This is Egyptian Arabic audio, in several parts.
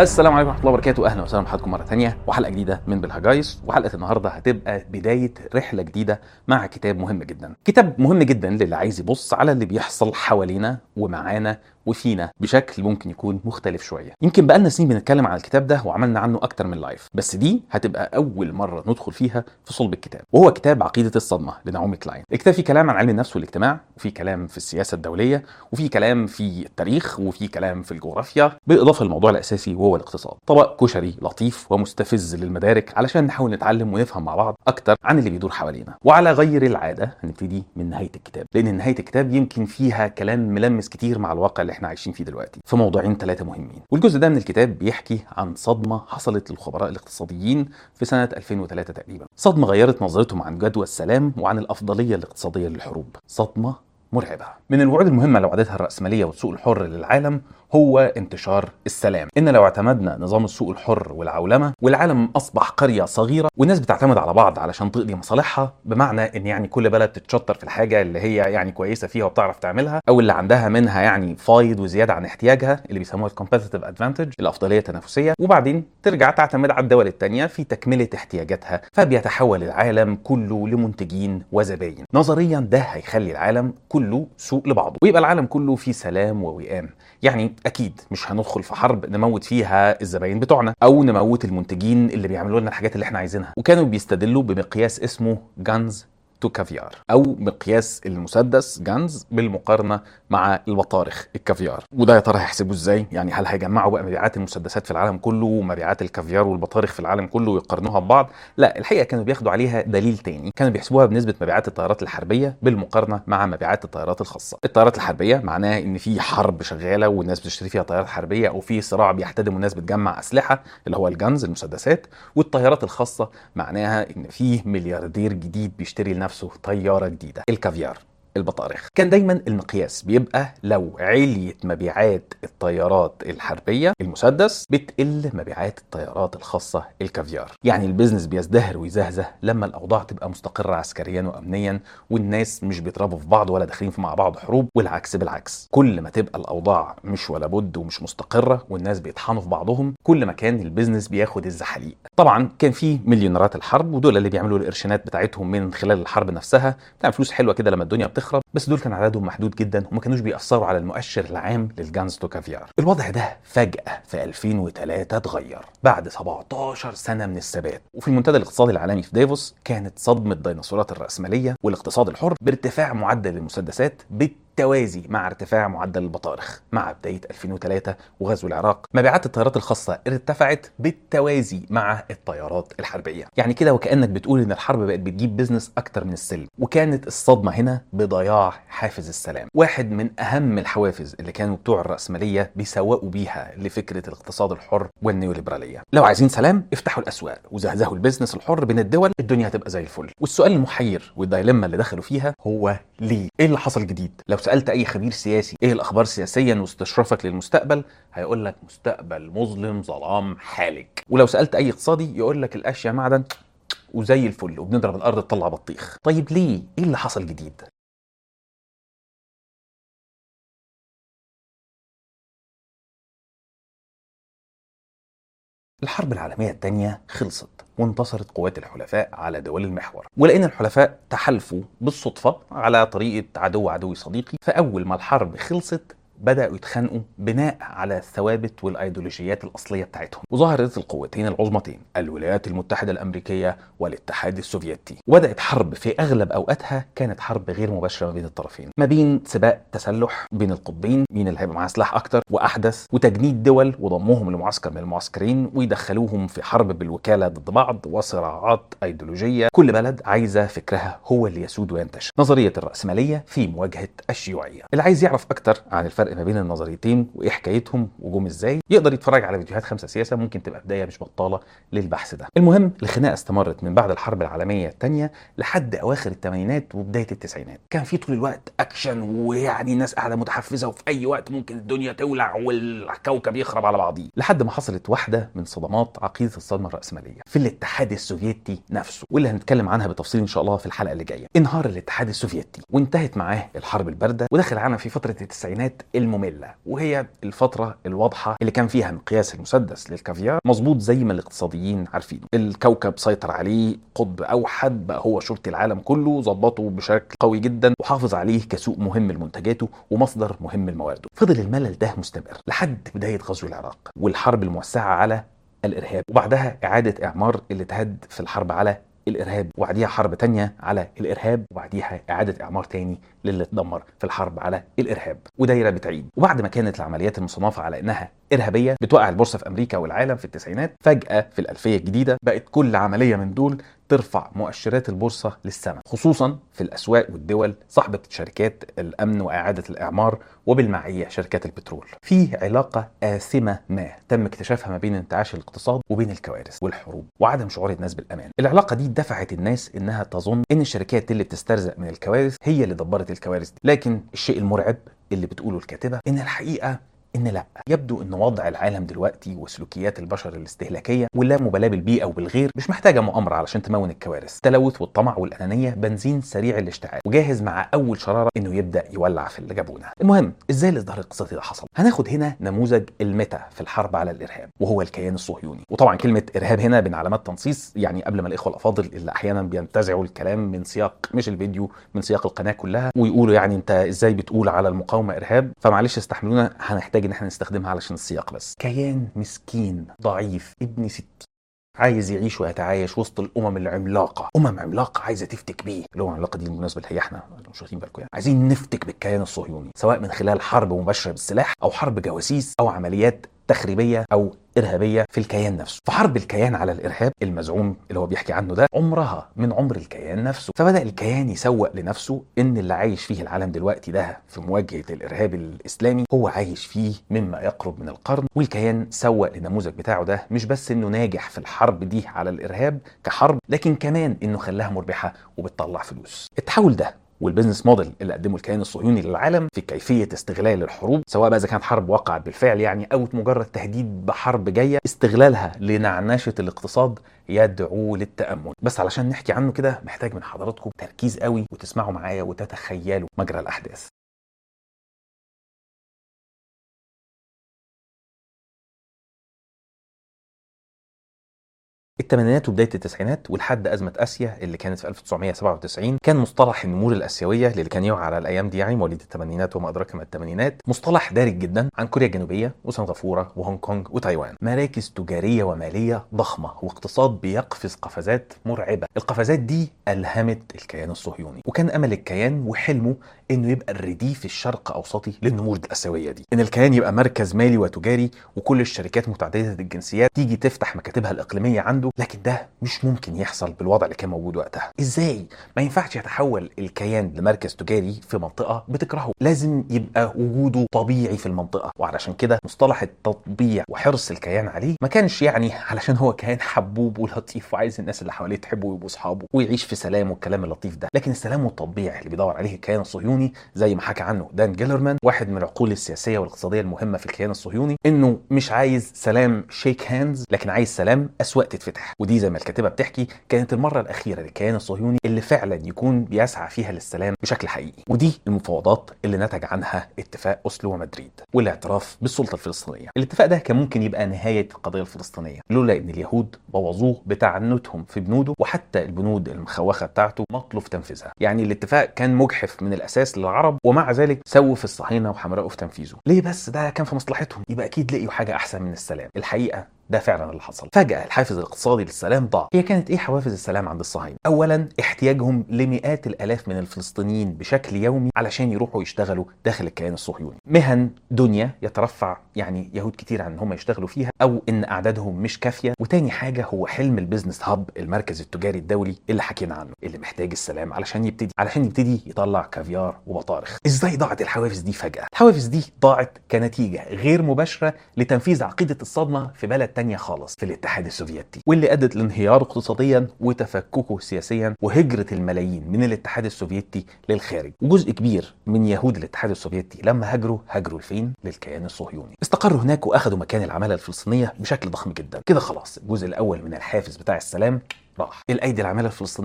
السلام عليكم ورحمه الله وبركاته اهلا وسهلا بحضراتكم مره ثانيه وحلقه جديده من بالهجايس وحلقه النهارده هتبقى بدايه رحله جديده مع كتاب مهم جدا كتاب مهم جدا للي عايز يبص على اللي بيحصل حوالينا ومعانا وفينا بشكل ممكن يكون مختلف شويه يمكن بقالنا سنين بنتكلم عن الكتاب ده وعملنا عنه اكتر من لايف بس دي هتبقى اول مره ندخل فيها في صلب الكتاب وهو كتاب عقيده الصدمه لنعومي كلاين الكتاب فيه كلام عن علم النفس والاجتماع وفي كلام في السياسه الدوليه وفي كلام في التاريخ وفي كلام في الجغرافيا بالاضافه للموضوع الاساسي وهو الاقتصاد طبق كشري لطيف ومستفز للمدارك علشان نحاول نتعلم ونفهم مع بعض اكتر عن اللي بيدور حوالينا وعلى غير العاده هنبتدي من نهايه الكتاب لان نهايه الكتاب يمكن فيها كلام ملمس كتير مع الواقع اللي احنا عايشين فيه دلوقتي في موضوعين ثلاثه مهمين والجزء ده من الكتاب بيحكي عن صدمه حصلت للخبراء الاقتصاديين في سنه 2003 تقريبا صدمه غيرت نظرتهم عن جدوى السلام وعن الافضليه الاقتصاديه للحروب صدمه مرعبه من الوعود المهمه اللي وعدتها الراسماليه والسوق الحر للعالم هو انتشار السلام ان لو اعتمدنا نظام السوق الحر والعولمه والعالم اصبح قريه صغيره والناس بتعتمد على بعض علشان تقضي مصالحها بمعنى ان يعني كل بلد تتشطر في الحاجه اللي هي يعني كويسه فيها وبتعرف تعملها او اللي عندها منها يعني فايض وزياده عن احتياجها اللي بيسموها الكومبتيتيف ادفانتج الافضليه التنافسيه وبعدين ترجع تعتمد على الدول الثانيه في تكمله احتياجاتها فبيتحول العالم كله لمنتجين وزباين نظريا ده هيخلي العالم كله سوق لبعضه ويبقى العالم كله في سلام ووئام يعني اكيد مش هندخل في حرب نموت فيها الزباين بتوعنا او نموت المنتجين اللي بيعملوا لنا الحاجات اللي احنا عايزينها وكانوا بيستدلوا بمقياس اسمه جانز تو كافيار او مقياس المسدس جانز بالمقارنه مع البطارخ الكافيار وده يا ترى هيحسبوه ازاي يعني هل هيجمعوا بقى مبيعات المسدسات في العالم كله ومبيعات الكافيار والبطارخ في العالم كله ويقارنوها ببعض لا الحقيقه كانوا بياخدوا عليها دليل تاني كانوا بيحسبوها بنسبه مبيعات الطيارات الحربيه بالمقارنه مع مبيعات الطيارات الخاصه الطيارات الحربيه معناها ان في حرب شغاله والناس بتشتري فيها طيارات حربيه او في صراع بيحتدم والناس بتجمع اسلحه اللي هو الجنز المسدسات والطيارات الخاصه معناها ان في ملياردير جديد بيشتري لنفسه طياره جديده الكافيار البطارخ كان دايما المقياس بيبقى لو عليت مبيعات الطيارات الحربيه المسدس بتقل مبيعات الطيارات الخاصه الكافيار يعني البيزنس بيزدهر ويزهزه لما الاوضاع تبقى مستقره عسكريا وامنيا والناس مش بيضربوا في بعض ولا داخلين في مع بعض حروب والعكس بالعكس كل ما تبقى الاوضاع مش ولا بد ومش مستقره والناس بيطحنوا في بعضهم كل ما كان البيزنس بياخد الزحاليق طبعا كان في مليونيرات الحرب ودول اللي بيعملوا القرشينات بتاعتهم من خلال الحرب نفسها بتعمل فلوس حلوه كده لما الدنيا بتخرب بس دول كان عددهم محدود جدا وما كانوش بيأثروا على المؤشر العام للجانز تو كافيار الوضع ده فجأة في 2003 اتغير بعد 17 سنة من الثبات وفي المنتدى الاقتصادي العالمي في ديفوس كانت صدمة ديناصورات الرأسمالية والاقتصاد الحر بارتفاع معدل المسدسات بالتوازي مع ارتفاع معدل البطارخ مع بداية 2003 وغزو العراق مبيعات الطيارات الخاصة ارتفعت بالتوازي مع الطيارات الحربية يعني كده وكأنك بتقول ان الحرب بقت بتجيب بيزنس اكتر من السلم وكانت الصدمة هنا بضياع حافز السلام واحد من اهم الحوافز اللي كانوا بتوع الرأسمالية بيسوقوا بيها لفكرة الاقتصاد الحر والنيوليبرالية لو عايزين سلام افتحوا الاسواق وزهزهوا البيزنس الحر بين الدول الدنيا هتبقى زي الفل والسؤال المحير والدايلما اللي دخلوا فيها هو ليه ايه اللي حصل جديد لو سالت اي خبير سياسي ايه الاخبار سياسيا واستشرافك للمستقبل هيقول لك مستقبل مظلم ظلام حالك ولو سالت اي اقتصادي يقول لك الاشياء معدن وزي الفل وبنضرب الارض تطلع بطيخ طيب ليه ايه اللي حصل جديد الحرب العالمية الثانية خلصت وانتصرت قوات الحلفاء على دول المحور ولأن الحلفاء تحالفوا بالصدفة على طريقة عدو عدوي صديقي فأول ما الحرب خلصت بدأوا يتخانقوا بناء على الثوابت والأيديولوجيات الأصلية بتاعتهم وظهرت القوتين العظمتين الولايات المتحدة الأمريكية والاتحاد السوفيتي وبدأت حرب في أغلب أوقاتها كانت حرب غير مباشرة ما بين الطرفين ما بين سباق تسلح بين القطبين مين اللي هيبقى معاه سلاح أكتر وأحدث وتجنيد دول وضمهم لمعسكر من المعسكرين ويدخلوهم في حرب بالوكالة ضد بعض وصراعات أيديولوجية كل بلد عايزة فكرها هو اللي يسود وينتشر نظرية الرأسمالية في مواجهة الشيوعية اللي عايز يعرف أكتر عن الفرق ما بين النظريتين وايه حكايتهم وجم ازاي يقدر يتفرج على فيديوهات خمسه سياسه ممكن تبقى بدايه مش بطاله للبحث ده المهم الخناقه استمرت من بعد الحرب العالميه الثانيه لحد اواخر الثمانينات وبدايه التسعينات كان في طول الوقت اكشن ويعني ناس قاعده متحفزه وفي اي وقت ممكن الدنيا تولع والكوكب يخرب على بعضيه لحد ما حصلت واحده من صدمات عقيده الصدمه الراسماليه في الاتحاد السوفيتي نفسه واللي هنتكلم عنها بتفصيل ان شاء الله في الحلقه اللي جايه انهار الاتحاد السوفيتي وانتهت معاه الحرب البارده ودخل العالم في فتره التسعينات الممله وهي الفتره الواضحه اللي كان فيها مقياس المسدس للكافيار مظبوط زي ما الاقتصاديين عارفينه الكوكب سيطر عليه قطب اوحد بقى هو شرطي العالم كله ظبطه بشكل قوي جدا وحافظ عليه كسوق مهم لمنتجاته ومصدر مهم لموارده فضل الملل ده مستمر لحد بدايه غزو العراق والحرب الموسعه على الارهاب وبعدها اعاده اعمار اللي اتهد في الحرب على الارهاب وبعديها حرب تانية على الارهاب وبعديها اعاده اعمار تاني للي اتدمر في الحرب على الارهاب ودايره بتعيد وبعد ما كانت العمليات المصنفه على انها ارهابيه بتوقع البورصه في امريكا والعالم في التسعينات فجاه في الالفيه الجديده بقت كل عمليه من دول ترفع مؤشرات البورصه للسماء خصوصا في الاسواق والدول صاحبه شركات الامن واعاده الاعمار وبالمعيه شركات البترول في علاقه آثمه ما تم اكتشافها ما بين انتعاش الاقتصاد وبين الكوارث والحروب وعدم شعور الناس بالامان العلاقه دي دفعت الناس انها تظن ان الشركات اللي بتسترزق من الكوارث هي اللي دبرت الكوارث دي لكن الشيء المرعب اللي بتقوله الكاتبه ان الحقيقه ان لا يبدو ان وضع العالم دلوقتي وسلوكيات البشر الاستهلاكيه واللامبالاه بالبيئه وبالغير مش محتاجه مؤامره علشان تمون الكوارث التلوث والطمع والانانيه بنزين سريع الاشتعال وجاهز مع اول شراره انه يبدا يولع في اللي جابونا المهم ازاي الاصدار الاقتصادي ده حصل هناخد هنا نموذج الميتا في الحرب على الارهاب وهو الكيان الصهيوني وطبعا كلمه ارهاب هنا بين علامات تنصيص يعني قبل ما الاخوه الافاضل اللي احيانا بينتزعوا الكلام من سياق مش الفيديو من سياق القناه كلها ويقولوا يعني انت ازاي بتقول على المقاومه ارهاب فمعلش استحملونا هنحتاج ان احنا نستخدمها علشان السياق بس كيان مسكين ضعيف ابن ست عايز يعيش ويتعايش وسط الامم العملاقه امم عملاقه عايزه تفتك بيه الامم العملاقه دي بالمناسبه اللي هي احنا مش واخدين بالكم يعني عايزين نفتك بالكيان الصهيوني سواء من خلال حرب مباشره بالسلاح او حرب جواسيس او عمليات تخريبيه او ارهابيه في الكيان نفسه فحرب الكيان على الارهاب المزعوم اللي هو بيحكي عنه ده عمرها من عمر الكيان نفسه فبدا الكيان يسوق لنفسه ان اللي عايش فيه العالم دلوقتي ده في مواجهه الارهاب الاسلامي هو عايش فيه مما يقرب من القرن والكيان سوق للنموذج بتاعه ده مش بس انه ناجح في الحرب دي على الارهاب كحرب لكن كمان انه خلاها مربحه وبتطلع فلوس التحول ده والبزنس موديل اللي قدمه الكيان الصهيوني للعالم في كيفيه استغلال الحروب سواء بقى اذا كانت حرب وقعت بالفعل يعني او مجرد تهديد بحرب جايه استغلالها لنعناشه الاقتصاد يدعو للتامل بس علشان نحكي عنه كده محتاج من حضراتكم تركيز قوي وتسمعوا معايا وتتخيلوا مجرى الاحداث الثمانينات وبدايه التسعينات ولحد ازمه اسيا اللي كانت في 1997 كان مصطلح النمور الاسيويه اللي كان يوعى على الايام دي يعني مواليد الثمانينات وما ادراك ما الثمانينات مصطلح دارج جدا عن كوريا الجنوبيه وسنغافوره وهونج كونج وتايوان مراكز تجاريه وماليه ضخمه واقتصاد بيقفز قفزات مرعبه القفزات دي الهمت الكيان الصهيوني وكان امل الكيان وحلمه انه يبقى الرديف الشرق اوسطي للنمور الاسيويه دي ان الكيان يبقى مركز مالي وتجاري وكل الشركات متعدده الجنسيات تيجي تفتح مكاتبها الاقليميه عنده لكن ده مش ممكن يحصل بالوضع اللي كان موجود وقتها ازاي ما ينفعش يتحول الكيان لمركز تجاري في منطقه بتكرهه لازم يبقى وجوده طبيعي في المنطقه وعلشان كده مصطلح التطبيع وحرص الكيان عليه ما كانش يعني علشان هو كيان حبوب ولطيف وعايز الناس اللي حواليه تحبه ويبقوا اصحابه ويعيش في سلام والكلام اللطيف ده لكن السلام والتطبيع اللي بيدور عليه الكيان الصهيوني زي ما حكى عنه دان جيلرمان واحد من العقول السياسيه والاقتصاديه المهمه في الكيان الصهيوني انه مش عايز سلام شيك هاندز لكن عايز سلام اسواق تتفتح ودي زي ما الكاتبه بتحكي كانت المره الاخيره للكيان الصهيوني اللي فعلا يكون بيسعى فيها للسلام بشكل حقيقي ودي المفاوضات اللي نتج عنها اتفاق اوسلو ومدريد والاعتراف بالسلطه الفلسطينيه الاتفاق ده كان ممكن يبقى نهايه القضيه الفلسطينيه لولا ان اليهود بوظوه بتعنتهم في بنوده وحتى البنود المخوخه بتاعته مطلوب تنفيذها يعني الاتفاق كان مجحف من الاساس للعرب ومع ذلك سووا في الصهاينه وحمرقوا في تنفيذه ليه بس ده كان في مصلحتهم يبقى اكيد لقيوا حاجه احسن من السلام الحقيقه ده فعلا اللي حصل فجأة الحافز الاقتصادي للسلام ضاع هي كانت ايه حوافز السلام عند الصهاينة اولا احتياجهم لمئات الالاف من الفلسطينيين بشكل يومي علشان يروحوا يشتغلوا داخل الكيان الصهيوني مهن دنيا يترفع يعني يهود كتير عن ان هم يشتغلوا فيها او ان اعدادهم مش كافيه وتاني حاجه هو حلم البيزنس هاب المركز التجاري الدولي اللي حكينا عنه اللي محتاج السلام علشان يبتدي علشان يبتدي يطلع كافيار وبطارخ ازاي ضاعت الحوافز دي فجاه الحوافز دي ضاعت كنتيجه غير مباشره لتنفيذ عقيده الصدمه في بلد تانية خالص في الاتحاد السوفيتي واللي ادت لانهياره اقتصاديا وتفككه سياسيا وهجره الملايين من الاتحاد السوفيتي للخارج وجزء كبير من يهود الاتحاد السوفيتي لما هاجروا هاجروا لفين للكيان الصهيوني استقروا هناك واخذوا مكان العماله الفلسطينيه بشكل ضخم جدا كده خلاص الجزء الاول من الحافز بتاع السلام راح الايدي العامله الفلسطينيه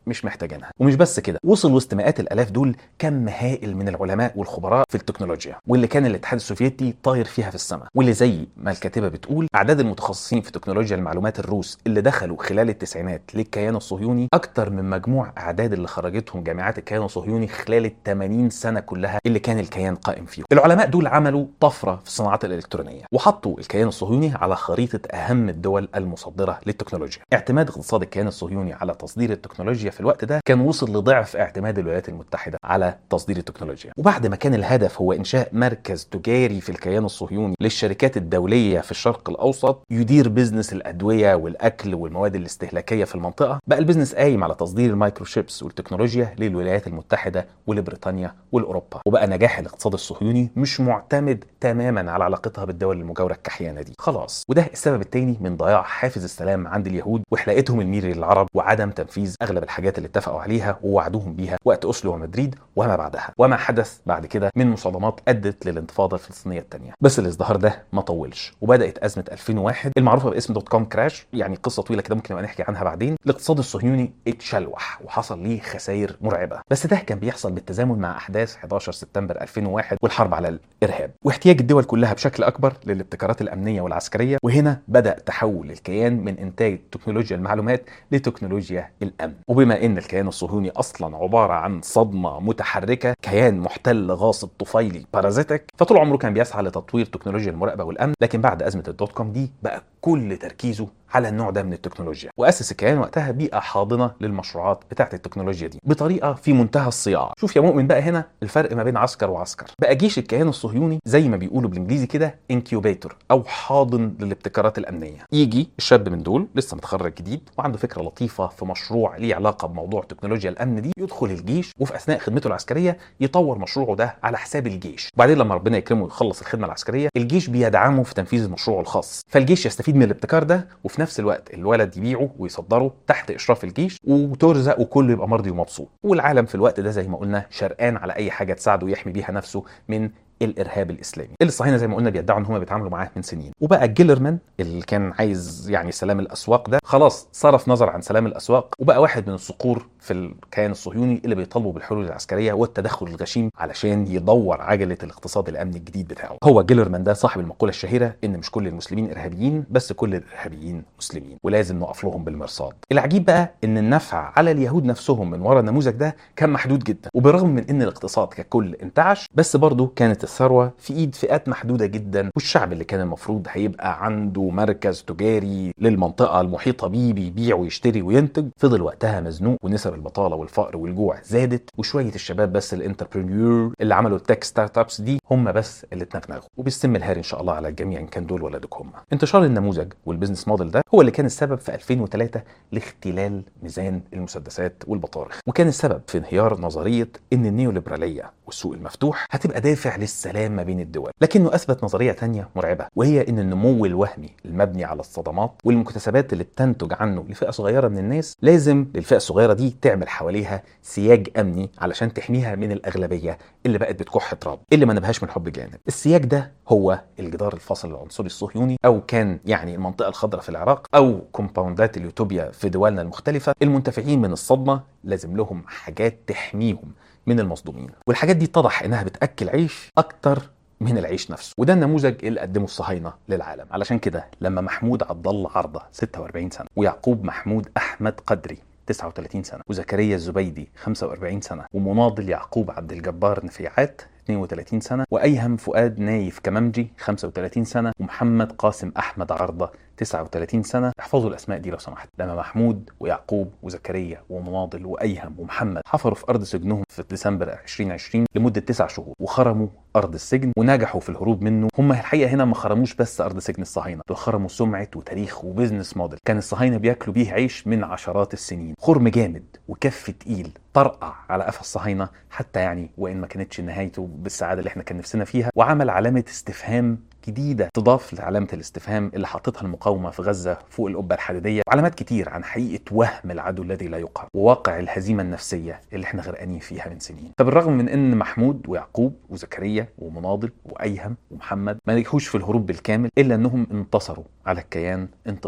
مش محتاجينها ومش بس كده وصل وسط مئات الالاف دول كم هائل من العلماء والخبراء في التكنولوجيا واللي كان الاتحاد السوفيتي طاير فيها في السماء واللي زي ما الكاتبه بتقول اعداد المتخصصين في تكنولوجيا المعلومات الروس اللي دخلوا خلال التسعينات للكيان الصهيوني اكتر من مجموع اعداد اللي خرجتهم جامعات الكيان الصهيوني خلال ال 80 سنه كلها اللي كان الكيان قائم فيهم العلماء دول عملوا طفره في الصناعات الالكترونيه وحطوا الكيان الصهيوني على خريطه اهم الدول المصدره للتكنولوجيا اعتماد اقتصاد الكيان الصهيوني على تصدير التكنولوجيا في الوقت ده كان وصل لضعف اعتماد الولايات المتحده على تصدير التكنولوجيا وبعد ما كان الهدف هو انشاء مركز تجاري في الكيان الصهيوني للشركات الدوليه في الشرق الاوسط يدير بزنس الادويه والاكل والمواد الاستهلاكيه في المنطقه بقى البزنس قايم على تصدير المايكروشيبس والتكنولوجيا للولايات المتحده ولبريطانيا والاوروبا وبقى نجاح الاقتصاد الصهيوني مش معتمد تماما على علاقتها بالدول المجاوره الكحيانه دي خلاص وده السبب الثاني من ضياع حافز السلام عند اليهود وحلاقتهم الميري للعرب وعدم تنفيذ اغلب الحاجات اللي اتفقوا عليها ووعدوهم بيها وقت اوسلو ومدريد وما بعدها وما حدث بعد كده من مصادمات ادت للانتفاضه الفلسطينيه الثانيه بس الازدهار ده ما طولش وبدات ازمه 2001 المعروفه باسم دوت كوم كراش يعني قصه طويله كده ممكن نبقى نحكي عنها بعدين الاقتصاد الصهيوني اتشلوح وحصل ليه خسائر مرعبه بس ده كان بيحصل بالتزامن مع احداث 11 سبتمبر 2001 والحرب على الارهاب واحتياج الدول كلها بشكل اكبر للابتكارات الامنيه والعسكريه وهنا بدا تحول الكيان من انتاج تكنولوجيا المعلومات لتكنولوجيا الامن وبما ان الكيان الصهيوني اصلا عباره عن صدمه متحركه كيان محتل غاصب طفيلي بارازيتك فطول عمره كان بيسعى لتطوير تكنولوجيا المراقبه والامن لكن بعد ازمه الدوت كوم دي بقى كل تركيزه على النوع ده من التكنولوجيا واسس الكيان وقتها بيئه حاضنه للمشروعات بتاعه التكنولوجيا دي بطريقه في منتهى الصياعه شوف يا مؤمن بقى هنا الفرق ما بين عسكر وعسكر بقى جيش الكيان الصهيوني زي ما بيقولوا بالانجليزي كده انكيوبيتور او حاضن للابتكارات الامنيه يجي الشاب من دول لسه متخرج جديد وعنده فكره لطيفه في مشروع ليه علاقه بموضوع تكنولوجيا الامن دي يدخل الجيش وفي اثناء خدمته العسكريه يطور مشروعه ده على حساب الجيش وبعدين لما ربنا يكرمه ويخلص الخدمه العسكريه الجيش بيدعمه في تنفيذ مشروعه الخاص فالجيش يستفيد من الابتكار ده وفي نفس الوقت الولد يبيعه ويصدره تحت اشراف الجيش وترزق وكله يبقى مرضي ومبسوط والعالم في الوقت ده زي ما قلنا شرقان على اي حاجه تساعده يحمي بيها نفسه من الارهاب الاسلامي اللي الصهاينه زي ما قلنا بيدعوا ان هم بيتعاملوا معاه من سنين وبقى جيلرمان اللي كان عايز يعني سلام الاسواق ده خلاص صرف نظر عن سلام الاسواق وبقى واحد من الصقور في الكيان الصهيوني اللي بيطالبوا بالحلول العسكريه والتدخل الغشيم علشان يدور عجله الاقتصاد الامني الجديد بتاعه هو جيلرمان ده صاحب المقوله الشهيره ان مش كل المسلمين ارهابيين بس كل الارهابيين مسلمين ولازم نقف لهم بالمرصاد العجيب بقى ان النفع على اليهود نفسهم من ورا النموذج ده كان محدود جدا وبرغم من ان الاقتصاد ككل انتعش بس برضه كانت الثروه في ايد فئات محدوده جدا والشعب اللي كان المفروض هيبقى عنده مركز تجاري للمنطقه المحيطه بيه بيبيع ويشتري وينتج فضل وقتها مزنوق ونسب البطاله والفقر والجوع زادت وشويه الشباب بس الانتربرينيور اللي عملوا التك ستارت ابس دي هم بس اللي اتنغنغوا وبالسم الهاري ان شاء الله على الجميع ان كان دول ولادك هم انتشار النموذج والبزنس موديل ده هو اللي كان السبب في 2003 لاختلال ميزان المسدسات والبطارخ وكان السبب في انهيار نظريه ان النيوليبراليه والسوق المفتوح هتبقى دافع للسلام ما بين الدول لكنه اثبت نظريه تانية مرعبه وهي ان النمو الوهمي المبني على الصدمات والمكتسبات اللي بتنتج عنه لفئه صغيره من الناس لازم للفئه الصغيره دي تعمل حواليها سياج امني علشان تحميها من الاغلبيه اللي بقت بتكح تراب اللي ما نبهاش من حب جانب السياج ده هو الجدار الفاصل العنصري الصهيوني او كان يعني المنطقه الخضراء في العراق او كومباوندات اليوتوبيا في دولنا المختلفه المنتفعين من الصدمه لازم لهم حاجات تحميهم من المصدومين والحاجات دي اتضح انها بتاكل عيش اكتر من العيش نفسه وده النموذج اللي قدمه الصهاينه للعالم علشان كده لما محمود عبد الله عرضه 46 سنه ويعقوب محمود احمد قدري 39 سنه وزكريا الزبيدي 45 سنه ومناضل يعقوب عبد الجبار نفيعات 32 سنه وايهم فؤاد نايف كممجي 35 سنه ومحمد قاسم احمد عرضه 39 سنه احفظوا الاسماء دي لو سمحت لما محمود ويعقوب وزكريا ومناضل وايهم ومحمد حفروا في ارض سجنهم في ديسمبر 2020 لمده تسع شهور وخرموا ارض السجن ونجحوا في الهروب منه هم الحقيقه هنا ما خرموش بس ارض سجن الصهاينه دول خرموا سمعه وتاريخ وبزنس موديل كان الصهاينه بياكلوا بيه عيش من عشرات السنين خرم جامد وكف تقيل طرقع على قفا الصهاينه حتى يعني وان ما كانتش نهايته بالسعاده اللي احنا كان نفسنا فيها وعمل علامه استفهام جديده تضاف لعلامه الاستفهام اللي حطتها المقاومه في غزه فوق القبه الحديديه وعلامات كتير عن حقيقه وهم العدو الذي لا يقهر وواقع الهزيمه النفسيه اللي احنا غرقانين فيها من سنين فبالرغم من ان محمود ويعقوب وزكريا ومناضل وايهم ومحمد ما نجحوش في الهروب بالكامل الا انهم انتصروا على الكيان انتصار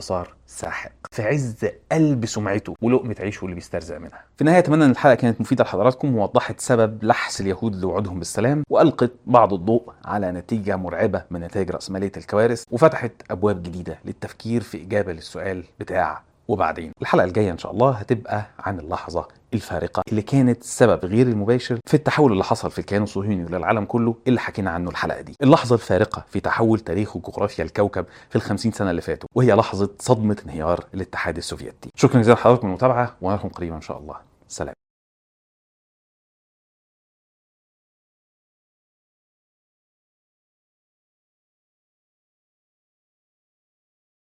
ساحق في عز قلب سمعته ولقمه عيشه اللي بيسترزق منها. في النهايه اتمنى ان الحلقه كانت مفيده لحضراتكم ووضحت سبب لحس اليهود لوعودهم بالسلام والقت بعض الضوء على نتيجه مرعبه من نتائج راسماليه الكوارث وفتحت ابواب جديده للتفكير في اجابه للسؤال بتاع وبعدين الحلقه الجايه ان شاء الله هتبقى عن اللحظه الفارقه اللي كانت سبب غير المباشر في التحول اللي حصل في الكيان الصهيوني وللعالم كله اللي حكينا عنه الحلقه دي اللحظه الفارقه في تحول تاريخ وجغرافيا الكوكب في الخمسين سنه اللي فاتوا وهي لحظه صدمه انهيار الاتحاد السوفيتي شكرا جزيلا لحضراتكم المتابعه ونراكم قريبا ان شاء الله سلام